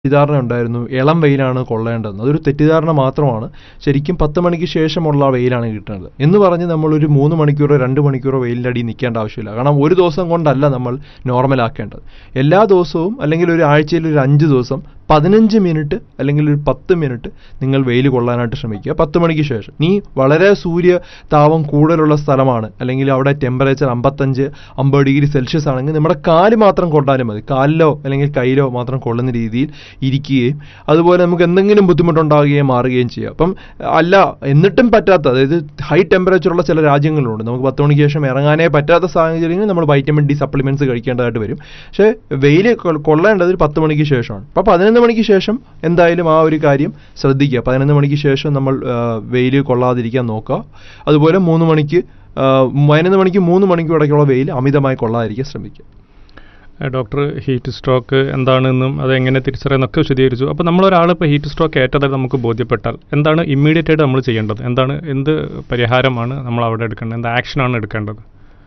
തെറ്റിദ്ധാരണ ഉണ്ടായിരുന്നു ഇളം വെയിലാണ് കൊള്ളേണ്ടതെന്ന് അതൊരു തെറ്റിദ്ധാരണ മാത്രമാണ് ശരിക്കും പത്ത് മണിക്ക് ശേഷമുള്ള വെയിലാണ് കിട്ടുന്നത് എന്ന് പറഞ്ഞ് നമ്മൾ ഒരു മൂന്ന് മണിക്കൂറോ രണ്ട് മണിക്കൂറോ വെയിലിൻ്റെ അടിയിൽ നിൽക്കേണ്ട ആവശ്യമില്ല കാരണം ഒരു ദിവസം കൊണ്ടല്ല നമ്മൾ നോർമൽ ആക്കേണ്ടത് എല്ലാ ദിവസവും അല്ലെങ്കിൽ ഒരു ആഴ്ചയിൽ ഒരു അഞ്ച് ദിവസം പതിനഞ്ച് മിനിറ്റ് അല്ലെങ്കിൽ ഒരു പത്ത് മിനിറ്റ് നിങ്ങൾ വെയിൽ കൊള്ളാനായിട്ട് ശ്രമിക്കുക പത്ത് മണിക്ക് ശേഷം നീ വളരെ സൂര്യ താപം കൂടുതലുള്ള സ്ഥലമാണ് അല്ലെങ്കിൽ അവിടെ ടെമ്പറേച്ചർ അമ്പത്തഞ്ച് അമ്പത് ഡിഗ്രി സെൽഷ്യസ് ആണെങ്കിൽ നമ്മുടെ കാല് മാത്രം കൊണ്ടാലും മതി കാലിലോ അല്ലെങ്കിൽ കയ്യിലോ മാത്രം കൊള്ളുന്ന രീതിയിൽ ഇരിക്കുകയും അതുപോലെ നമുക്ക് എന്തെങ്കിലും ബുദ്ധിമുട്ടുണ്ടാകുകയും മാറുകയും ചെയ്യുക അപ്പം അല്ല എന്നിട്ടും പറ്റാത്ത അതായത് ഹൈ ടെമ്പറേച്ചറുള്ള ചില രാജ്യങ്ങളുണ്ട് നമുക്ക് പത്ത് മണിക്ക് ശേഷം ഇറങ്ങാനേ പറ്റാത്ത സാഹചര്യങ്ങളിൽ നമ്മൾ വൈറ്റമിൻ ഡി സപ്ലിമെന്റ്സ് കഴിക്കേണ്ടതായിട്ട് വരും പക്ഷേ വെയിൽ കൊള്ളേണ്ടത് ഒരു പത്ത് മണിക്ക് ശേഷമാണ് അപ്പോൾ പതിനൊന്ന് മണിക്ക് ശേഷം എന്തായാലും ആ ഒരു കാര്യം ശ്രദ്ധിക്കുക പതിനൊന്ന് മണിക്ക് ശേഷം നമ്മൾ വെയിൽ കൊള്ളാതിരിക്കാൻ നോക്കുക അതുപോലെ മൂന്ന് മണിക്ക് ആ, പതിനൊന്ന് മണിക്ക് മൂന്ന് മണിക്കൂർ ഇടയ്ക്കുള്ള വെയിൽ അമിതമായി കൊള്ളാതിരിക്കാൻ ശ്രമിക്കുക ഡോക്ടർ ഹീറ്റ് സ്ട്രോക്ക് എന്താണെന്നും അത് എങ്ങനെ തിരിച്ചറിയാന്നൊക്കെ വിശദീകരിച്ചു അപ്പോൾ നമ്മളൊരാൾ ഇപ്പോൾ ഹീറ്റ് സ്ട്രോക്ക് ഏറ്റതായിട്ട് നമുക്ക് ബോധ്യപ്പെട്ടാൽ എന്താണ് ഇമ്മീഡിയറ്റ് ആയിട്ട് നമ്മൾ ചെയ്യേണ്ടത് എന്താണ് എന്ത് പരിഹാരമാണ് നമ്മൾ അവിടെ എടുക്കേണ്ടത് എന്ത് ആക്ഷനാണ് എടുക്കേണ്ടത്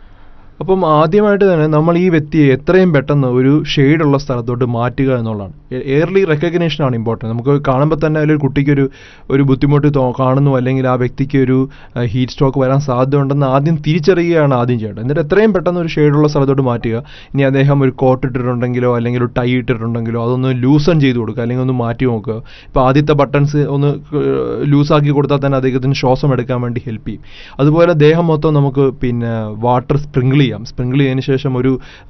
അപ്പം ആദ്യമായിട്ട് തന്നെ നമ്മൾ ഈ വ്യക്തിയെ എത്രയും പെട്ടെന്ന് ഒരു ഷെയ്ഡുള്ള സ്ഥലത്തോട്ട് മാറ്റുക എന്നുള്ളതാണ് എയർലി റെക്കഗ്നേഷൻ ആണ് ഇമ്പോർട്ടൻറ്റ് നമുക്ക് കാണുമ്പോൾ തന്നെ അതിലൊരു കുട്ടിക്കൊരു ഒരു ബുദ്ധിമുട്ട് തോ കാണുന്നു അല്ലെങ്കിൽ ആ വ്യക്തിക്ക് ഒരു ഹീറ്റ് സ്ട്രോക്ക് വരാൻ സാധ്യതയുണ്ടെന്ന് ആദ്യം തിരിച്ചറിയുകയാണ് ആദ്യം ചെയ്യേണ്ടത് എന്നിട്ട് എത്രയും പെട്ടെന്ന് ഒരു ഷെയ്ഡുള്ള സ്ഥലത്തോട്ട് മാറ്റുക ഇനി അദ്ദേഹം ഒരു കോട്ട് ഇട്ടിട്ടുണ്ടെങ്കിലോ അല്ലെങ്കിൽ ഒരു ടൈ ഇട്ടിട്ടുണ്ടെങ്കിലോ അതൊന്ന് ലൂസൺ ചെയ്ത് കൊടുക്കുക അല്ലെങ്കിൽ ഒന്ന് മാറ്റി നോക്കുക ഇപ്പോൾ ആദ്യത്തെ ബട്ടൺസ് ഒന്ന് ലൂസാക്കി കൊടുത്താൽ തന്നെ അദ്ദേഹത്തിന് ശ്വാസം എടുക്കാൻ വേണ്ടി ഹെൽപ്പ് ചെയ്യും അതുപോലെ ദേഹം മൊത്തം നമുക്ക് പിന്നെ വാട്ടർ സ്പ്രിങ്കിൾ ചെയ്യാം സ്പ്രിങ്കിൾ ചെയ്തതിന് ശേഷം ഒരു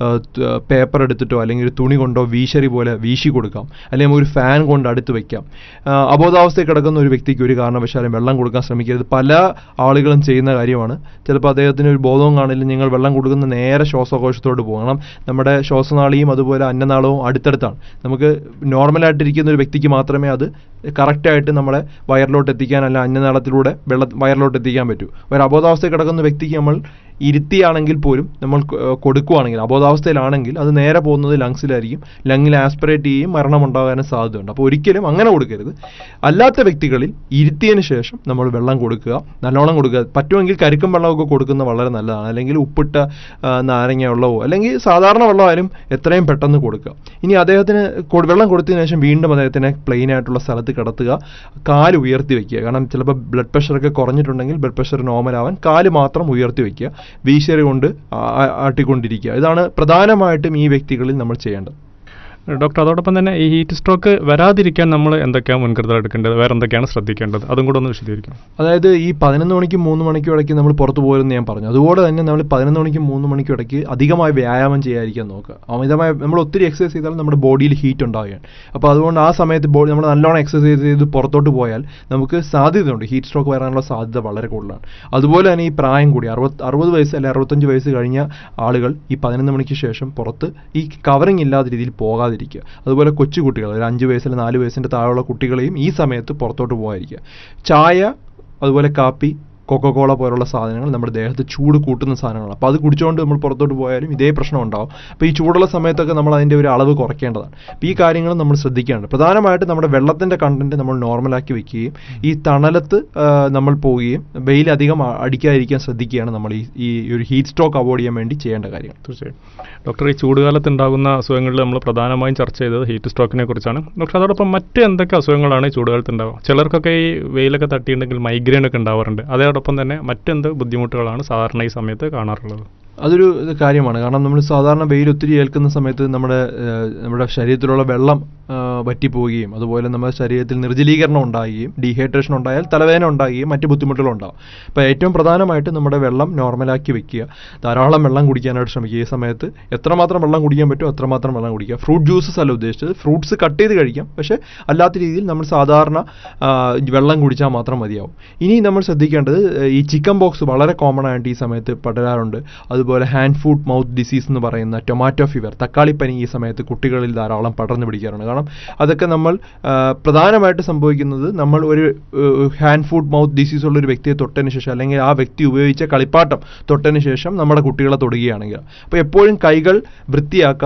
പേപ്പർ എടുത്തിട്ടോ അല്ലെങ്കിൽ ഒരു തുണി കൊണ്ടോ വീശരി പോലെ വീശി കൊടുക്കാം അല്ലെങ്കിൽ ഒരു ഫാൻ കൊണ്ട് അടുത്ത് വെക്കാം ആ, അബോധാവസ്ഥയിൽ കിടക്കുന്ന ഒരു വ്യക്തിക്ക് ഒരു കാരണവശാലും വെള്ളം കൊടുക്കാൻ ശ്രമിക്കരുത് പല ആളുകളും ചെയ്യുന്ന കാര്യമാണ് ചിലപ്പോൾ അദ്ദേഹത്തിന് ഒരു ബോധവും കാണില്ല നിങ്ങൾ വെള്ളം കൊടുക്കുന്ന നേരെ ശ്വാസകോശത്തോട് പോകണം നമ്മുടെ ശ്വാസനാളിയും അതുപോലെ അന്നനാളവും അടുത്തടുത്താണ് നമുക്ക് നോർമലായിട്ടിരിക്കുന്ന ഒരു വ്യക്തിക്ക് മാത്രമേ അത് കറക്റ്റായിട്ട് നമ്മളെ വയറിലോട്ട് എത്തിക്കാൻ അല്ല അന്നനാളത്തിലൂടെ വെള്ള വയറിലോട്ട് എത്തിക്കാൻ പറ്റൂ ഒരു അബോധാവസ്ഥയിൽ കിടക്കുന്ന വ്യക്തിക്ക് നമ്മൾ ഇരുത്തിയാണെങ്കിൽ പോലും നമ്മൾ കൊ- ഏഹ് കൊടുക്കുവാണെങ്കിൽ അബോധാവസ്ഥയിലാണെങ്കിൽ അത് നേരെ പോകുന്നത് ലങ്സിലായിരിക്കും ലങ്ങിൽ ആസ്പിറേറ്റ് ചെയ്യും മരണം ഉണ്ടാകാനും സാധ്യതയുണ്ട് അപ്പോൾ ഒരിക്കലും അങ്ങനെ കൊടുക്കരുത് അല്ലാത്ത വ്യക്തികളിൽ ഇരുത്തിയതിന് ശേഷം നമ്മൾ വെള്ളം കൊടുക്കുക നല്ലോണം കൊടുക്കുക പറ്റുമെങ്കിൽ കരിക്കും വെള്ളമൊക്കെ കൊടുക്കുന്നത് വളരെ നല്ലതാണ് അല്ലെങ്കിൽ ഉപ്പിട്ട ആ, നാരങ്ങ വെള്ളമോ അല്ലെങ്കിൽ സാധാരണ വെള്ളമായാലും എത്രയും പെട്ടെന്ന് കൊടുക്കുക ഇനി അദ്ദേഹത്തിന് കൊ- വെള്ളം കൊടുത്തതിന് ശേഷം വീണ്ടും അദ്ദേഹത്തിനെ പ്ലെയിൻ ആയിട്ടുള്ള സ്ഥലത്ത് കിടത്തുക കാല് ഉയർത്തി വെക്കുക കാരണം ചിലപ്പോൾ ബ്ലഡ് പ്രഷറൊക്കെ കുറഞ്ഞിട്ടുണ്ടെങ്കിൽ ബ്ലഡ് പ്രഷർ നോർമൽ ആവാൻ കാല് മാത്രം ഉയർത്തി വെക്കുക വീശറി കൊണ്ട് ആ- ആ- ആട്ടിക്കൊണ്ടിരിക്കുക ഇതാണ് പ്രധാനമായിട്ടും ഈ വ്യക്തികളിൽ നമ്മൾ ചെയ്യേണ്ടത് ഡോക്ടർ അതോടൊപ്പം തന്നെ ഈ ഹീറ്റ് സ്ട്രോക്ക് വരാതിരിക്കാൻ നമ്മൾ എന്തൊക്കെയാണ് മുൻകരുതൽ എടുക്കേണ്ടത് വേറെ എന്തൊക്കെയാണ് ശ്രദ്ധിക്കേണ്ടത് അതും കൂടെ ഒന്ന് വിശദീകരിക്കും അതായത് ഈ പതിനൊന്ന് മണിക്കും മൂന്ന് മണിക്കും ഇടയ്ക്ക് നമ്മൾ പുറത്ത് പോകരുതെന്ന് ഞാൻ പറഞ്ഞു അതുപോലെ തന്നെ നമ്മൾ പതിനൊന്ന് മണിക്കും മൂന്ന് മണിക്കും ഇടയ്ക്ക് അധികമായി വ്യായാമം ചെയ്യാതിരിക്കാൻ നോക്കുക അമിതമായി നമ്മൾ ഒത്തിരി എക്സസൈസ് ചെയ്താൽ നമ്മുടെ ബോഡിയിൽ ഹീറ്റ് ഉണ്ടാവുകയാണ് അപ്പോൾ അതുകൊണ്ട് ആ സമയത്ത് ബോഡി നമ്മൾ നല്ലോണം എക്സസൈസ് ചെയ്ത് പുറത്തോട്ട് പോയാൽ നമുക്ക് സാധ്യതയുണ്ട് ഹീറ്റ് സ്ട്രോക്ക് വരാനുള്ള സാധ്യത വളരെ കൂടുതലാണ് അതുപോലെ തന്നെ ഈ പ്രായം കൂടി അറുപത് അറുപത് വയസ്സ് അല്ലെങ്കിൽ അറുപത്തഞ്ച് വയസ്സ് കഴിഞ്ഞ ആളുകൾ ഈ പതിനൊന്ന് മണിക്ക് ശേഷം പുറത്ത് ഈ കവറിങ് ഇല്ലാത്ത രീതിയിൽ പോകാതിരിക്കുക അതുപോലെ കൊച്ചു കുട്ടികൾ ഒരു അഞ്ച് വയസ്സിൽ നാല് വയസ്സിൻ്റെ താഴെയുള്ള കുട്ടികളെയും ഈ സമയത്ത് പുറത്തോട്ട് പോകാതിരിക്കുക ചായ അതുപോലെ കാപ്പി കൊക്കക്കോള പോലുള്ള സാധനങ്ങൾ നമ്മുടെ ദേഹത്ത് ചൂട് കൂട്ടുന്ന സാധനങ്ങളാണ് അപ്പോൾ അത് കുടിച്ചുകൊണ്ട് നമ്മൾ പുറത്തോട്ട് പോയാലും ഇതേ പ്രശ്നം ഉണ്ടാവും അപ്പോൾ ഈ ചൂടുള്ള സമയത്തൊക്കെ നമ്മൾ അതിൻ്റെ ഒരു അളവ് കുറയ്ക്കേണ്ടതാണ് അപ്പോൾ ഈ കാര്യങ്ങൾ നമ്മൾ ശ്രദ്ധിക്കേണ്ടത് പ്രധാനമായിട്ട് നമ്മുടെ വെള്ളത്തിൻ്റെ കണ്ടന്റ് നമ്മൾ നോർമലാക്കി വെക്കുകയും ഈ തണലത്ത് ആ, നമ്മൾ പോവുകയും വെയിൽ അധികം അ- അടിക്കാതിരിക്കാൻ ശ്രദ്ധിക്കുകയാണ് നമ്മൾ ഈ ഈ ഒരു ഹീറ്റ് സ്ട്രോക്ക് അവോയ്ഡ് ചെയ്യാൻ വേണ്ടി ചെയ്യേണ്ട കാര്യം തീർച്ചയായും ഡോക്ടർ ഈ ചൂടുകാലത്ത് ഉണ്ടാകുന്ന അസുഖങ്ങളിൽ നമ്മൾ പ്രധാനമായും ചർച്ച ചെയ്തത് ഹീറ്റ് സ്ട്രോക്കിനെ കുറിച്ചാണ് ഡോക്ടർ അതോടൊപ്പം മറ്റ് എന്തൊക്കെ അസുഖങ്ങളാണ് ഈ ചൂടുകാലത്ത് ഉണ്ടാവുക ചിലർക്കൊക്കെ ഈ വെയിലൊക്കെ തട്ടിയിട്ടുണ്ടെങ്കിൽ മൈഗ്രെയിൻ ഒക്കെ ഉണ്ടാവാറുണ്ട് അതോടൊപ്പം തന്നെ മറ്റെന്ത് ബുദ്ധിമുട്ടുകളാണ് സാധാരണ ഈ സമയത്ത് കാണാറുള്ളത് അതൊരു ഇത് കാര്യമാണ് കാരണം നമ്മൾ സാധാരണ വെയിൽ ഒത്തിരി ഏൽക്കുന്ന സമയത്ത് നമ്മുടെ ഏഹ്, നമ്മുടെ ശരീരത്തിലുള്ള വെള്ളം ആഹ്, വറ്റിപ്പോവുകയും അതുപോലെ നമ്മുടെ ശരീരത്തിൽ നിർജ്ജലീകരണം ഉണ്ടാകുകയും ഡീഹൈഡ്രേഷൻ ഉണ്ടായാൽ തലവേദന ഉണ്ടാകുകയും മറ്റ് ബുദ്ധിമുട്ടുകൾ ഉണ്ടാകും അപ്പോൾ ഏറ്റവും പ്രധാനമായിട്ട് നമ്മുടെ വെള്ളം നോർമലാക്കി വെക്കുക ധാരാളം വെള്ളം കുടിക്കാനായിട്ട് ശ്രമിക്കുക ഈ സമയത്ത് എത്രമാത്രം വെള്ളം കുടിക്കാൻ പറ്റുമോ അത്രമാത്രം വെള്ളം കുടിക്കുക ഫ്രൂട്ട് ജ്യൂസസ് അല്ല ഉദ്ദേശിച്ചത് ഫ്രൂട്ട്സ് കട്ട് ചെയ്ത് കഴിക്കാം പക്ഷേ അല്ലാത്ത രീതിയിൽ നമ്മൾ സാധാരണ ആഹ്, വെള്ളം കുടിച്ചാൽ മാത്രം മതിയാവും ഇനി നമ്മൾ ശ്രദ്ധിക്കേണ്ടത് ഏഹ്, ഈ ചിക്കൻ ബോക്സ് വളരെ കോമൺ ആയിട്ട് ഈ സമയത്ത് പടരാറുണ്ട് അതുപോലെ ഹാൻഡ് ഫുഡ് മൗത്ത് ഡിസീസ് എന്ന് പറയുന്ന ടൊമാറ്റോ ഫീവർ തക്കാളിപ്പനി ഈ സമയത്ത് കുട്ടികളിൽ ധാരാളം പടർന്നു പിടിക്കാറുണ്ട് കാരണം അതൊക്കെ നമ്മൾ ആ, പ്രധാനമായിട്ട് സംഭവിക്കുന്നത് നമ്മൾ ഒരു ഹാൻഡ് ഫുഡ് മൗത്ത് ഡിസീസ് ഉള്ള ഒരു വ്യക്തിയെ തൊട്ടതിന് ശേഷം അല്ലെങ്കിൽ ആ വ്യക്തി ഉപയോഗിച്ച കളിപ്പാട്ടം തൊട്ടതിന് ശേഷം നമ്മുടെ കുട്ടികളെ തൊടുകയാണെങ്കിൽ അപ്പോൾ എപ്പോഴും കൈകൾ വൃത്തിയാക്കാതെ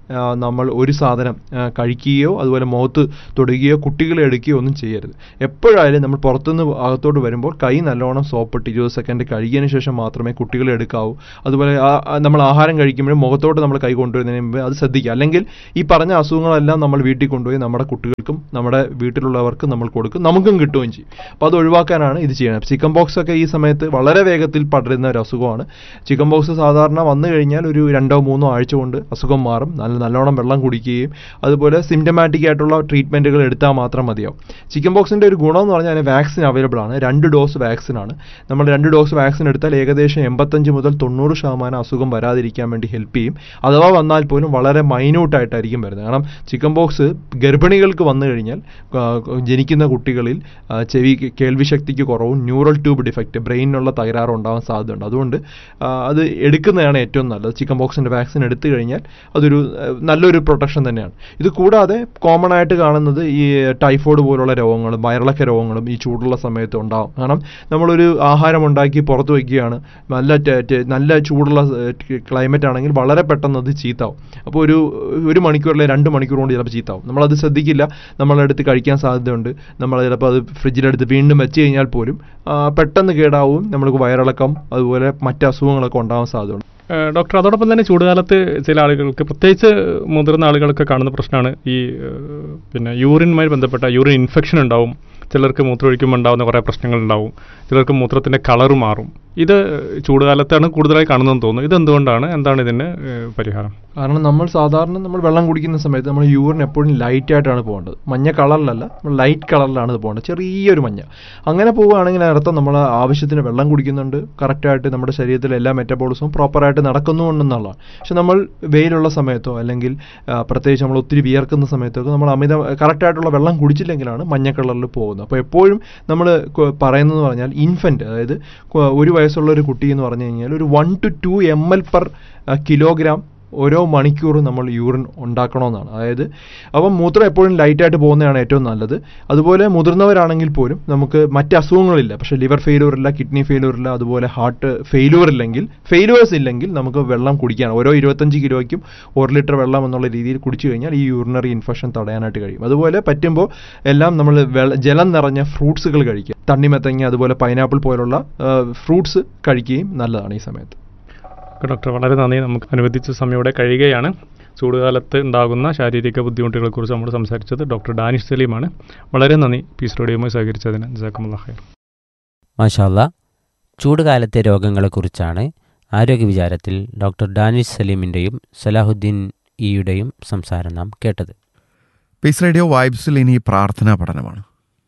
ആ, നമ്മൾ ഒരു സാധനം ആ, കഴിക്കുകയോ അതുപോലെ മുഖത്ത് തൊടുകയോ കുട്ടികളെ എടുക്കുകയോ ഒന്നും ചെയ്യരുത് എപ്പോഴായാലും നമ്മൾ പുറത്തുനിന്ന് അകത്തോട്ട് വരുമ്പോൾ കൈ നല്ലോണം സോപ്പിട്ട് ഇരുപത് സെക്കൻഡ് കഴുകിയതിന് ശേഷം മാത്രമേ കുട്ടികളെ എടുക്കാവൂ അതുപോലെ ആ- ആ നമ്മൾ ആഹാരം കഴിക്കുമ്പോഴും മുഖത്തോട്ട് നമ്മൾ കൈ കൊണ്ടുവരുന്നതിന് മുമ്പ് അത് ശ്രദ്ധിക്കുക അല്ലെങ്കിൽ ഈ പറഞ്ഞ അസുഖങ്ങളെല്ലാം നമ്മൾ വീട്ടിൽ കൊണ്ടുപോയി നമ്മുടെ കുട്ടികൾക്കും നമ്മുടെ വീട്ടിലുള്ളവർക്കും നമ്മൾ കൊടുക്കും നമുക്കും കിട്ടുകയും ചെയ്യും അപ്പോൾ അത് ഒഴിവാക്കാനാണ് ഇത് ചെയ്യുന്നത് ചിക്കൻ ബോക്സ് ഒക്കെ ഈ സമയത്ത് വളരെ വേഗത്തിൽ പടരുന്ന ഒരു അസുഖമാണ് ചിക്കൻ ബോക്സ് സാധാരണ വന്നു കഴിഞ്ഞാൽ ഒരു രണ്ടോ മൂന്നോ ആഴ്ച കൊണ്ട് അസുഖം മാറും നല്ല നല്ലോണം വെള്ളം കുടിക്കുകയും അതുപോലെ സിംറ്റമാറ്റിക് ആയിട്ടുള്ള ട്രീറ്റ്മെൻറ്റുകൾ എടുത്താൽ മാത്രം മതിയാവും ചിക്കൻ ബോക്സിൻ്റെ ഒരു ഗുണം എന്ന് പറഞ്ഞാൽ അതിന് വാക്സിൻ അവൈലബിൾ ആണ് രണ്ട് ഡോസ് വാക്സിനാണ് നമ്മൾ രണ്ട് ഡോസ് വാക്സിൻ എടുത്താൽ ഏകദേശം എൺപത്തഞ്ച് മുതൽ തൊണ്ണൂറ് ശതമാനം അസുഖം വരാതിരിക്കാൻ വേണ്ടി ഹെൽപ്പ് ചെയ്യും അഥവാ വന്നാൽ പോലും വളരെ മൈന്യൂട്ടായിട്ടായിരിക്കും വരുന്നത് കാരണം ചിക്കൻ ബോക്സ് ഗർഭിണികൾക്ക് വന്നു കഴിഞ്ഞാൽ ആ, ജനിക്കുന്ന കുട്ടികളിൽ ആ, ചെവി കേൾവി ശക്തിക്ക് കുറവും ന്യൂറൽ ട്യൂബ് ഡിഫക്റ്റ് ബ്രെയിനിനുള്ള തകരാറും ഉണ്ടാവാൻ സാധ്യതയുണ്ട് അതുകൊണ്ട് ആ, അത് എടുക്കുന്നതാണ് ഏറ്റവും നല്ലത് ചിക്കൻ ബോക്സിൻ്റെ വാക്സിൻ എടുത്തു കഴിഞ്ഞാൽ അതൊരു ആ, നല്ലൊരു പ്രൊട്ടക്ഷൻ തന്നെയാണ് ഇത് കൂടാതെ കോമൺ ആയിട്ട് കാണുന്നത് ഈ ടൈഫോയിഡ് പോലുള്ള രോഗങ്ങളും വയറിളക്ക രോഗങ്ങളും ഈ ചൂടുള്ള സമയത്ത് ഉണ്ടാവും കാരണം നമ്മളൊരു ആഹാരം ഉണ്ടാക്കി പുറത്ത് വയ്ക്കുകയാണ് നല്ല ടെ- ടെ- നല്ല ചൂടുള്ള ക്ലൈമറ്റ് ആണെങ്കിൽ വളരെ പെട്ടെന്ന് അത് ചീത്താവും അപ്പോൾ ഒരു ഒരു മണിക്കൂറിലെ രണ്ട് മണിക്കൂർ കൊണ്ട് ചിലപ്പോൾ ചീത്താവും നമ്മളത് ശ്രദ്ധിക്കില്ല നമ്മളെടുത്ത് കഴിക്കാൻ സാധ്യതയുണ്ട് നമ്മൾ ചിലപ്പോൾ അത് ഫ്രിഡ്ജിലെടുത്ത് വീണ്ടും വെച്ച് കഴിഞ്ഞാൽ പോലും ആ, പെട്ടെന്ന് കേടാവും നമ്മൾക്ക് വയറിളക്കം അതുപോലെ മറ്റ് അസുഖങ്ങളൊക്കെ ഉണ്ടാവാൻ സാധ്യതയുണ്ട് ഏഹ് ഡോക്ടർ അതോടൊപ്പം തന്നെ ചൂടുകാലത്ത് ചില ആളുകൾക്ക് പ്രത്യേകിച്ച് മുതിർന്ന ആളുകൾക്ക് കാണുന്ന പ്രശ്നമാണ് ഈ ഏഹ്, പിന്നെ യൂറിനുമായി ബന്ധപ്പെട്ട യൂറിൻ ഇൻഫെക്ഷൻ ഉണ്ടാവും ചിലർക്ക് മൂത്രമൊഴിക്കുമ്പോൾ ഉണ്ടാകുന്ന കുറേ പ്രശ്നങ്ങൾ ഉണ്ടാവും ചിലർക്ക് മൂത്രത്തിൻ്റെ കളറ് മാറും ഇത് ചൂടുകാലത്താണ് കൂടുതലായി കാണുന്നതെന്ന് തോന്നുന്നു ഇതെന്തുകൊണ്ടാണ് എന്താണ് ഇതിന് ഏഹ്, പരിഹാരം കാരണം നമ്മൾ സാധാരണ നമ്മൾ വെള്ളം കുടിക്കുന്ന സമയത്ത് നമ്മൾ യൂറിൻ എപ്പോഴും ലൈറ്റ് ആയിട്ടാണ് പോകേണ്ടത് മഞ്ഞ കളറിലല്ല നമ്മൾ ലൈറ്റ് കളറിലാണ് ഇത് പോകേണ്ടത് ചെറിയൊരു മഞ്ഞ അങ്ങനെ പോവുകയാണെങ്കിൽ അതിനർത്ഥം നമ്മൾ ആവശ്യത്തിന് വെള്ളം കുടിക്കുന്നുണ്ട് കറക്റ്റായിട്ട് നമ്മുടെ ശരീരത്തിലെ എല്ലാ മെറ്റബോളിസവും പ്രോപ്പറായിട്ട് നടക്കുന്നുണ്ടെന്നുള്ളതാണ് പക്ഷെ നമ്മൾ വെയിലുള്ള സമയത്തോ അല്ലെങ്കിൽ ആ, പ്രത്യേകിച്ച് നമ്മൾ ഒത്തിരി വിയർക്കുന്ന സമയത്തൊക്കെ നമ്മൾ അമിത കറക്റ്റായിട്ടുള്ള വെള്ളം കുടിച്ചില്ലെങ്കിലാണ് മഞ്ഞ കളറിൽ പോകുന്നത് അപ്പോൾ എപ്പോഴും നമ്മൾ പറയുന്നതെന്ന് പറഞ്ഞാൽ ഇൻഫൻറ്റ് അതായത് കൊ- ഒരു വയസ്സുള്ള ഒരു കുട്ടി എന്ന് പറഞ്ഞു കഴിഞ്ഞാൽ ഒരു one to two M L per kilogram ഓരോ മണിക്കൂറും നമ്മൾ യൂറിൻ ഉണ്ടാക്കണമെന്നാണ് അതായത് അപ്പം മൂത്രം എപ്പോഴും ലൈറ്റായിട്ട് പോകുന്നതാണ് ഏറ്റവും നല്ലത് അതുപോലെ മുതിർന്നവരാണെങ്കിൽ പോലും നമുക്ക് മറ്റ് അസുഖങ്ങളില്ല പക്ഷേ ലിവർ ഫെയിലൂർ ഇല്ല കിഡ്നി ഫെയിലൂർ ഇല്ല അതുപോലെ ഹാർട്ട് ഫെയിലൂർ ഇല്ലെങ്കിൽ ഫെയിലുവേഴ്സ് ഇല്ലെങ്കിൽ നമുക്ക് വെള്ളം കുടിക്കാൻ ഓരോ ഇരുപത്തഞ്ച് കിലോയ്ക്കും ഒരു ലിറ്റർ വെള്ളം എന്നുള്ള രീതിയിൽ കുടിച്ചു കഴിഞ്ഞാൽ ഈ യൂറിനറി ഇൻഫെക്ഷൻ തടയാനായിട്ട് കഴിയും അതുപോലെ പറ്റുമ്പോൾ എല്ലാം നമ്മൾ വെള്ള ജലം നിറഞ്ഞ ഫ്രൂട്ട്സുകൾ കഴിക്കുക തണ്ണിമത്തങ്ങ അതുപോലെ പൈനാപ്പിൾ പോലുള്ള ഫ്രൂട്ട്സ് കഴിക്കുകയും നല്ലതാണ് ഈ സമയത്ത് ഡോക്ടർ വളരെ നന്ദി നമുക്ക് അനുവദിച്ച സമയോടെ കഴിയുകയാണ് ചൂടുകാലത്ത് ഉണ്ടാകുന്ന ശാരീരിക ബുദ്ധിമുട്ടുകളെക്കുറിച്ച് നമ്മൾ സംസാരിച്ചത് ഡോക്ടർ ഡാനിഷ് സലീമാണ് വളരെ നന്ദി പീസ് റേഡിയോയുമായി സഹകരിച്ചതിന് ജസാക്കുമുള്ള ഖൈർ മാഷാല്ല ചൂടുകാലത്തെ രോഗങ്ങളെക്കുറിച്ചാണ് ആരോഗ്യ വിചാരത്തിൽ ഡോക്ടർ ഡാനിഷ് സലീമിൻ്റെയും സലാഹുദ്ദീൻ ഇയുടെയും സംസാരം നാം കേട്ടത് പീസ് റേഡിയോ വൈബ്സിൽ ഇനി പ്രാർത്ഥനാ പഠനമാണ്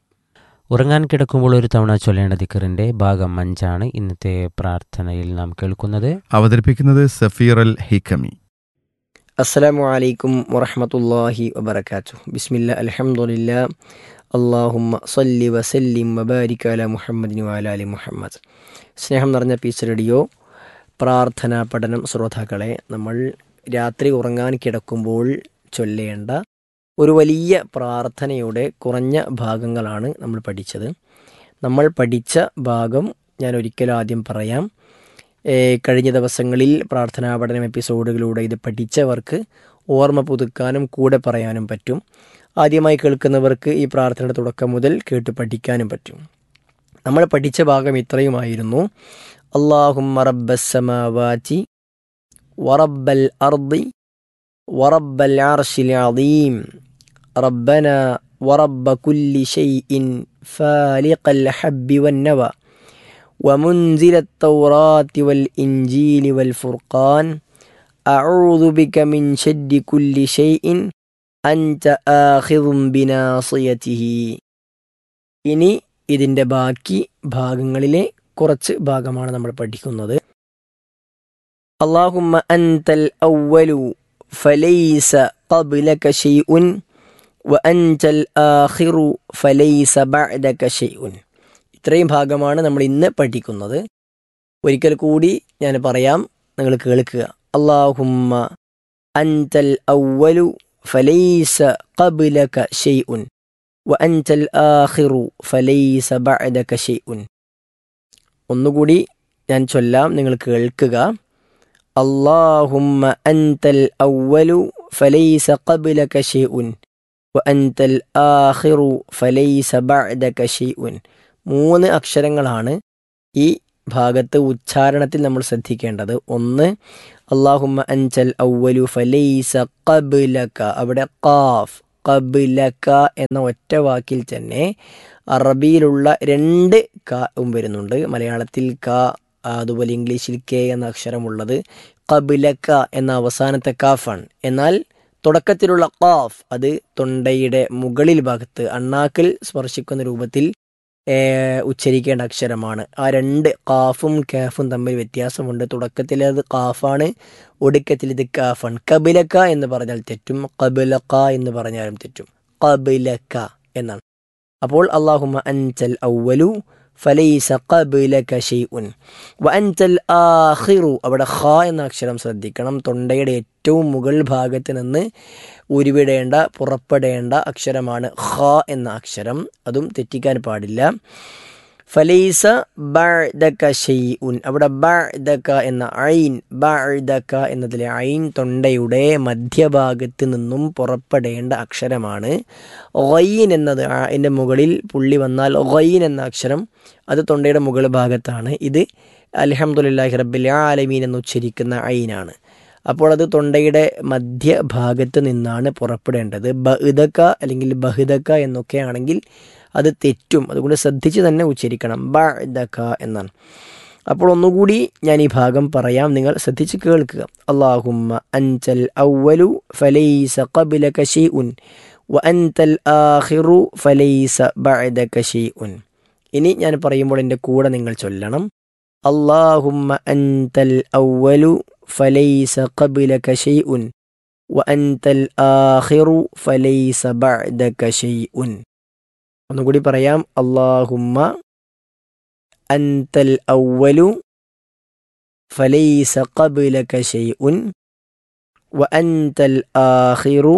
ഉറങ്ങാൻ കിടക്കുമ്പോൾ ഒരു തവണ ചൊല്ലേണ്ട ദിക്കറിൻ്റെ ഭാഗം അഞ്ചാണ് ഇന്നത്തെ പ്രാർത്ഥനയിൽ നാം കേൾക്കുന്നത് അവതരിപ്പിക്കുന്നത് സഫീർ അൽ ഹിക്കമി അസ്സലാമു അലൈക്കും വറഹമത്തല്ലാഹി വബർക്കാത്തു ബിസ്മില്ല അൽഹംദുലില്ല അള്ളാഹുമ്മ സല്ലി വസല്ലിം വബാരിക് അല മുഹമ്മദിന് വാലാലി മുഹമ്മദ് സ്നേഹം നിറഞ്ഞ പീസ് റേഡിയോ പ്രാർത്ഥനാ പഠനം ശ്രോതാക്കളെ നമ്മൾ രാത്രി ഉറങ്ങാൻ കിടക്കുമ്പോൾ ചൊല്ലേണ്ട ഒരു വലിയ പ്രാർത്ഥനയുടെ കുറഞ്ഞ ഭാഗങ്ങളാണ് നമ്മൾ പഠിച്ചത് നമ്മൾ പഠിച്ച ഭാഗം ഞാൻ ഒരിക്കൽ ആദ്യം പറയാം ഏ, കഴിഞ്ഞ ദിവസങ്ങളിൽ പ്രാർത്ഥനാ പഠനം എപ്പിസോഡുകളിലൂടെ ഇത് പഠിച്ചവർക്ക് ഓർമ്മ പുതുക്കാനും കൂടെ പറയാനും പറ്റും ആദ്യമായി കേൾക്കുന്നവർക്ക് ഈ പ്രാർത്ഥനയുടെ തുടക്കം മുതൽ കേട്ട് പഠിക്കാനും പറ്റും നമ്മൾ പഠിച്ച ഭാഗം ഇത്രയുമായിരുന്നു അള്ളാഹും റബ്ബസ്സമാവാറ്റി വറബ്ബൽ അർദി വറബ്ബൽ അർഷിൽ അദീം റബ്ബന ورب كل شيء فالق الحب والنوى ومنزل التوراة والإنجيل والفرقان أعوذ بك من شد كل شيء أنت آخذ بناصيته ഇനി ഇതിൻ്റെ ബാക്കി ഭാഗങ്ങളിലെ കുറച്ച് ഭാഗമാണ് നമ്മൾ പഠിക്കുന്നത് അള്ളാഹുമ്മ അൻതൽ ഔവലു ഫലൈസ قبلك شيء وأنت الآخر فليس بعدك شيء ഇത്രയും ഭാഗമാണ് നമ്മൾ ഇന്ന് പഠിക്കുന്നത് ഒരിക്കൽ കൂടി ഞാൻ പറയാം നിങ്ങൾ കേൾക്കുക അള്ളാഹുമ്മ അൻതൽ ഔവലു ഫലൈസ قبلك شيء وأنت الآخر فليس بعدك شيء ഒന്നുകൂടി ഞാൻ ചൊല്ലാം നിങ്ങൾ കേൾക്കുക അള്ളാഹുമ്മ അൻതൽ ഔവലു فليس قبلك شيء وأنت الآخر فليس بعدك شيء മൂന്ന് അക്ഷരങ്ങളാണ് ഈ ഭാഗത്ത് ഉച്ചാരണത്തിൽ നമ്മൾ ശ്രദ്ധിക്കേണ്ടത് ഒന്ന് അള്ളാഹുമ്മ അൻചൽ ഔവലു ഫലൈസ ഖബ്ലക അവിടെ ഖാഫ് ഖബ്ലക എന്ന ഒറ്റ വാക്കിൽ തന്നെ അറബിയിലുള്ള രണ്ട് കാവും വരുന്നുണ്ട് മലയാളത്തിൽ ക അതുപോലെ ഇംഗ്ലീഷിൽ കെ എന്ന അക്ഷരമുള്ളത് ഖബ്ലക എന്ന അവസാനത്തെ കാഫാണ് എന്നാൽ തുടക്കത്തിലുള്ള ഖാഫ് അത് തൊണ്ടയുടെ മുകളിൽ ഭാഗത്ത് അണ്ണാക്കിൽ സ്പർശിക്കുന്ന രൂപത്തിൽ ഏഹ്, ഉച്ചരിക്കേണ്ട അക്ഷരമാണ് ആ രണ്ട് കാഫും കാഫും തമ്മിൽ വ്യത്യാസമുണ്ട് തുടക്കത്തിൽ അത് കാഫാണ് ഒടുക്കത്തിൽ ഇത് കാഫാണ് കബിലക്ക എന്ന് പറഞ്ഞാൽ തെറ്റും കബിലക്ക എന്ന് പറഞ്ഞാലും തെറ്റും കബിലക്ക എന്നാണ് അപ്പോൾ അള്ളാഹുമ അൻചൽ ഔവലു ഫലൈസ ഖബ്ലക ഷൈഉൻ വ അൻതൽ ആഖിറു അവിടെ ഖ എന്ന അക്ഷരം ശ്രദ്ധിക്കണം തൊണ്ടയുടെ ഏറ്റവും മുകൾ ഭാഗത്ത് നിന്ന് ഉരുവിടേണ്ട പുറപ്പെടേണ്ട അക്ഷരമാണ് ഖ എന്ന അക്ഷരം അതും തെറ്റിക്കാൻ പാടില്ല ഫലൈസ ബഅദക ഷൈഉൻ അവിടെ ബഅദക എന്ന ഐൻ ബഅദക എന്നതിലെ ഐൻ തൊണ്ടയുടെ മധ്യഭാഗത്ത് നിന്നും പുറപ്പെടേണ്ട അക്ഷരമാണ് ഗൈൻ എന്നത് അതിൻ്റെ മുകളിൽ പുള്ളി വന്നാൽ ഗൈൻ എന്ന അക്ഷരം അത് തൊണ്ടയുടെ മുകൾ ഭാഗത്താണ് ഇത് അൽഹംദുലില്ലാഹി റബ്ബിൽ ആലമീൻ എന്ന് ഉച്ചരിക്കുന്ന ഐനാണ് അപ്പോൾ അത് തൊണ്ടയുടെ മധ്യഭാഗത്ത് നിന്നാണ് പുറപ്പെടേണ്ടത് ബഹുദക്ക അല്ലെങ്കിൽ ബഹുദക്ക എന്നൊക്കെ ആണെങ്കിൽ അത് തെറ്റും അതുകൊണ്ട് ശ്രദ്ധിച്ച് തന്നെ ഉച്ചരിക്കണം ബഅദക എന്നാണ് അപ്പോൾ ഒന്നുകൂടി ഞാൻ ഈ ഭാഗം പറയാം നിങ്ങൾ ശ്രദ്ധിച്ച് കേൾക്കുക അള്ളാഹുമ്മ അൻചൽ ഔവലു ഫലൈസ ഖബ്ലക ഷൈഉൻ വ അൻതൽ ആഖിറു ഫലൈസ ബഅദക ഷൈഉൻ ഇനി ഞാൻ പറയുമ്പോൾ എൻ്റെ കൂടെ നിങ്ങൾ ചൊല്ലണം അള്ളാഹുമ്മ അൻതൽ ഔവലു ഫലൈസ ഖബ്ലക ഷൈഉൻ വ അൻതൽ ആഖിറു ഫലൈസ ബഅദക ഷൈഉൻ ഒന്നുകൂടി പറയാം അള്ളാഹുമ്മ അൻതൽ ഔവലു ഫലൈസ ഖബ്ലക ഷൈഉൻ വ അൻതൽ ആഖിറു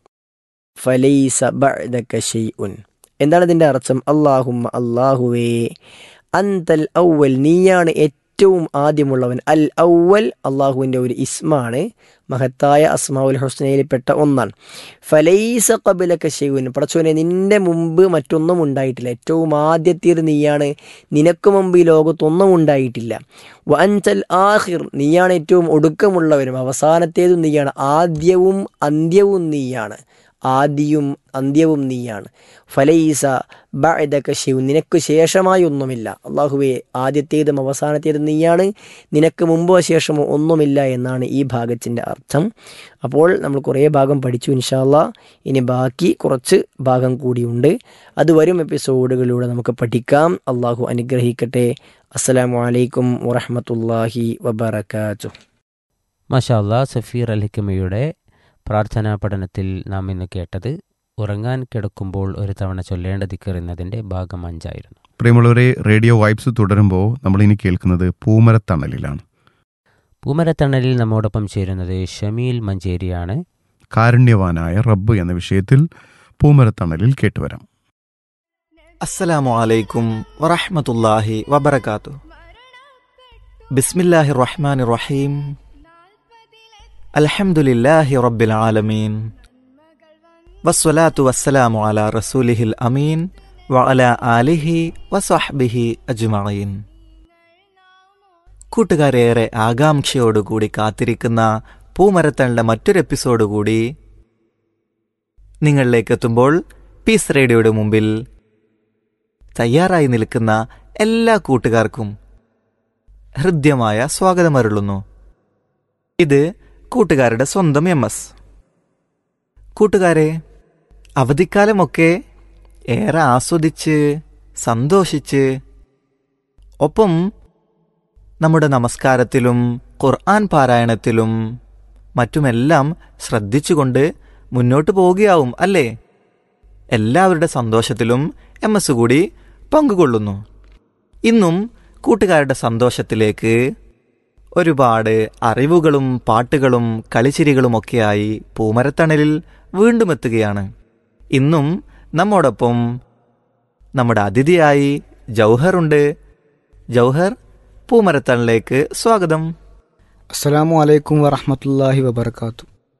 ഫലൈസ ബഅദക ഷൈഉൻ എന്താണ് ഇതിൻ്റെ അർത്ഥം അള്ളാഹുമ്മ അള്ളാഹുവേ അന്തൽ ഔവൽ നീയാണ് ഏറ്റവും ആദ്യമുള്ളവൻ അൽ ഔവൽ അള്ളാഹുവിൻ്റെ ഒരു ഇസ്മാണ് മഹത്തായ അസ്മാവുൽ ഹുസ്നയിൽപ്പെട്ട ഒന്നാണ് ഫലൈസ കബിലൊക്കെ ഷെയ്യുൻ പടച്ചോനെ നിന്റെ മുമ്പ് മറ്റൊന്നും ഉണ്ടായിട്ടില്ല ഏറ്റവും ആദ്യത്തേത് നീയാണ് നിനക്ക് മുമ്പ് ഈ ലോകത്തൊന്നും ഉണ്ടായിട്ടില്ല വൻചൽ ആഹിർ നീയാണ് ഏറ്റവും ഒടുക്കമുള്ളവനും അവസാനത്തേതും നീയാണ് ആദ്യവും അന്ത്യവും നീയാണ് ആദിയും അന്ത്യവും നീയാണ് ഫലൈസ ബഅദക ഷൈഉൻ നിനക്ക് ശേഷമായി ഒന്നുമില്ല അള്ളാഹുവെ ആദ്യത്തേതും അവസാനത്തേതും നീയാണ് നിനക്ക് മുമ്പോ ശേഷമോ ഒന്നുമില്ല എന്നാണ് ഈ ഭാഗത്തിൻ്റെ അർത്ഥം അപ്പോൾ നമ്മൾ കുറേ ഭാഗം പഠിച്ചു ഇൻഷാല്ല ഇനി ബാക്കി കുറച്ച് ഭാഗം കൂടിയുണ്ട് അത് വരും എപ്പിസോഡുകളിലൂടെ നമുക്ക് പഠിക്കാം അള്ളാഹു അനുഗ്രഹിക്കട്ടെ അസ്സലാമു അലൈക്കും വറഹമത്തല്ലാഹി വബർക്കാത്തു മാഷാ അല്ലാ സഫീർ അൽഹിക്കമയുടെ പ്രാർത്ഥനാ പഠനത്തിൽ നാം ഇന്ന് കേട്ടത് ഉറങ്ങാൻ കിടക്കുമ്പോൾ ഒരു തവണ ചൊല്ലേണ്ട ദിക്കർ എന്നതിൻ്റെ ഭാഗം അഞ്ചായിരുന്നു പ്രിയമുള്ളവരെ റേഡിയോ വൈബ്സ് തുടരുമ്പോൾ നമ്മൾ ഇനി കേൾക്കുന്നത് പൂമരത്തണലിലാണ് പൂമരത്തണലിൽ നമ്മോടൊപ്പം ചേരുന്നത് ഷമീൽ മഞ്ചേരിയാണ് കാരുണ്യവാനായ റബ്ബ് എന്ന വിഷയത്തിൽ പൂമരത്തണലിൽ കേട്ടുവരാം അസ്സലാമു അലൈക്കും വറഹ്മത്തുള്ളാഹി വബറകാത്തു ബിസ്മില്ലാഹി റഹ്മാൻ റഹീം അൽഹംദുലില്ലാഹി റബ്ബിൽ ആലമീൻ വസ്സലാത്തു വസ്സലാമു അലാ റസൂലിഹിൽ അമീൻ വഅല ആലിഹി വസഹ്ബിഹി അജ്മഈൻ കൂട്ടുകാരേറെ ആകാംക്ഷയോടുകൂടി കാത്തിരിക്കുന്ന പൂമരത്തണിന്റെ മറ്റൊരു എപ്പിസോഡ് കൂടി നിങ്ങളിലേക്ക് എത്തുമ്പോൾ പീസ് റേഡിയോയുടെ മുമ്പിൽ തയ്യാറായി നിൽക്കുന്ന എല്ലാ കൂട്ടുകാർക്കും ഹൃദ്യമായ സ്വാഗതമരുളുന്നു ഇത് കൂട്ടുകാരുടെ സ്വന്തം എം എസ് കൂട്ടുകാരെ അവധിക്കാലമൊക്കെ ഏറെ ആസ്വദിച്ച് സന്തോഷിച്ച് ഒപ്പം നമ്മുടെ നമസ്കാരത്തിലും ഖുർആൻ പാരായണത്തിലും മറ്റുമെല്ലാം ശ്രദ്ധിച്ചുകൊണ്ട് മുന്നോട്ട് പോവുകയാവും അല്ലേ എല്ലാവരുടെ സന്തോഷത്തിലും എം എസ് കൂടി പങ്കുകൊള്ളുന്നു ഇന്നും കൂട്ടുകാരുടെ സന്തോഷത്തിലേക്ക് ഒരുപാട് അറിവുകളും പാട്ടുകളും കളിച്ചിരികളുമൊക്കെയായി പൂമരത്തണലിൽ വീണ്ടും എത്തുകയാണ് ഇന്നും നമ്മോടൊപ്പം നമ്മുടെ അതിഥിയായി ജൗഹറുണ്ട് ജൗഹർ പൂമരത്തണലിലേക്ക് സ്വാഗതം അസ്സലാമു അലൈക്കും വറഹമത്തല്ലാഹി വബർക്കാത്തു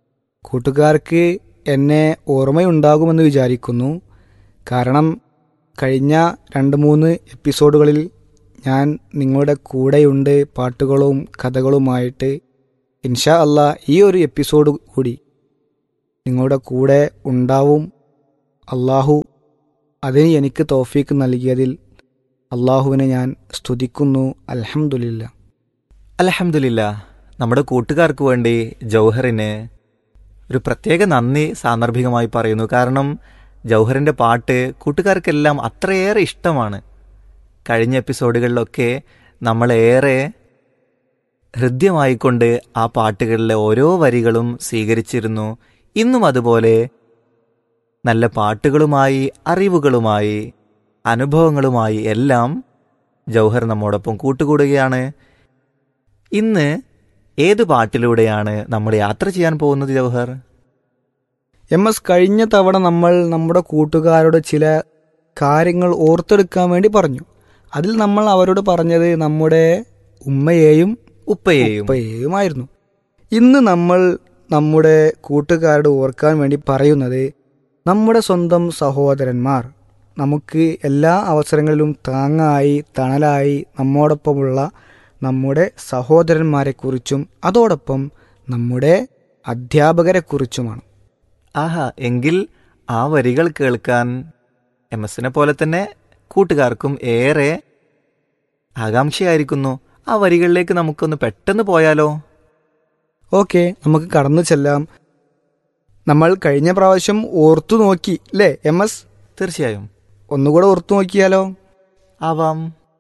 കൂട്ടുകാർക്ക് എന്നെ ഓർമ്മയുണ്ടാകുമെന്ന് വിചാരിക്കുന്നു കാരണം കഴിഞ്ഞ രണ്ട് മൂന്ന് എപ്പിസോഡുകളിൽ ഞാൻ നിങ്ങളുടെ കൂടെയുണ്ട് പാട്ടുകളും കഥകളുമായിട്ട് ഇൻഷാ അല്ല ഈ ഒരു എപ്പിസോഡ് കൂടി നിങ്ങളുടെ കൂടെ ഉണ്ടാവും അള്ളാഹു അതിന് എനിക്ക് തോഫീക്ക് നൽകിയതിൽ അള്ളാഹുവിനെ ഞാൻ സ്തുതിക്കുന്നു അൽഹംദുലില്ല അലഹമില്ല നമ്മുടെ കൂട്ടുകാർക്ക് വേണ്ടി ജൗഹറിന് ഒരു പ്രത്യേക നന്ദി സാന്ദർഭികമായി പറയുന്നു കാരണം ജൗഹറിൻ്റെ പാട്ട് കൂട്ടുകാർക്കെല്ലാം അത്രയേറെ ഇഷ്ടമാണ് കഴിഞ്ഞ എപ്പിസോഡുകളിലൊക്കെ നമ്മളേറെ ഹൃദ്യമായിക്കൊണ്ട് ആ പാട്ടുകളിലെ ഓരോ വരികളും സ്വീകരിച്ചിരുന്നു ഇന്നും അതുപോലെ നല്ല പാട്ടുകളുമായി അറിവുകളുമായി അനുഭവങ്ങളുമായി എല്ലാം ജൗഹർ നമ്മോടൊപ്പം കൂട്ടുകൂടുകയാണ് ഇന്ന് ഏത് പാട്ടിലൂടെയാണ് നമ്മൾ യാത്ര ചെയ്യാൻ പോകുന്നത് ജൗഹർ എം എസ് കഴിഞ്ഞ തവണ നമ്മൾ നമ്മുടെ കൂട്ടുകാരോട് ചില കാര്യങ്ങൾ ഓർത്തെടുക്കാൻ വേണ്ടി പറഞ്ഞു അതിൽ നമ്മൾ അവരോട് പറഞ്ഞത് നമ്മുടെ ഉമ്മയെയും ഉപ്പയെയും ഉപ്പയെയുമായിരുന്നു ഇന്ന് നമ്മൾ നമ്മുടെ കൂട്ടുകാരോട് ഓർക്കാൻ വേണ്ടി പറയുന്നത് നമ്മുടെ സ്വന്തം സഹോദരന്മാർ നമുക്ക് എല്ലാ അവസരങ്ങളിലും താങ്ങായി തണലായി നമ്മോടൊപ്പമുള്ള നമ്മുടെ സഹോദരന്മാരെക്കുറിച്ചും അതോടൊപ്പം നമ്മുടെ അധ്യാപകരെക്കുറിച്ചുമാണ് ആഹാ എങ്കിൽ ആ വരികൾ കേൾക്കാൻ എം എസിനെ പോലെ തന്നെ കൂട്ടുകാർക്കും ഏറെ ആകാംക്ഷയായിരിക്കുന്നു ആ വരികളിലേക്ക് നമുക്കൊന്ന് പെട്ടെന്ന് പോയാലോ ഓക്കെ നമുക്ക് കടന്നു ചെല്ലാം നമ്മൾ കഴിഞ്ഞ പ്രാവശ്യം ഓർത്തു നോക്കി അല്ലേ എം എസ് തീർച്ചയായും ഒന്നുകൂടെ ഓർത്തു നോക്കിയാലോ ആവാം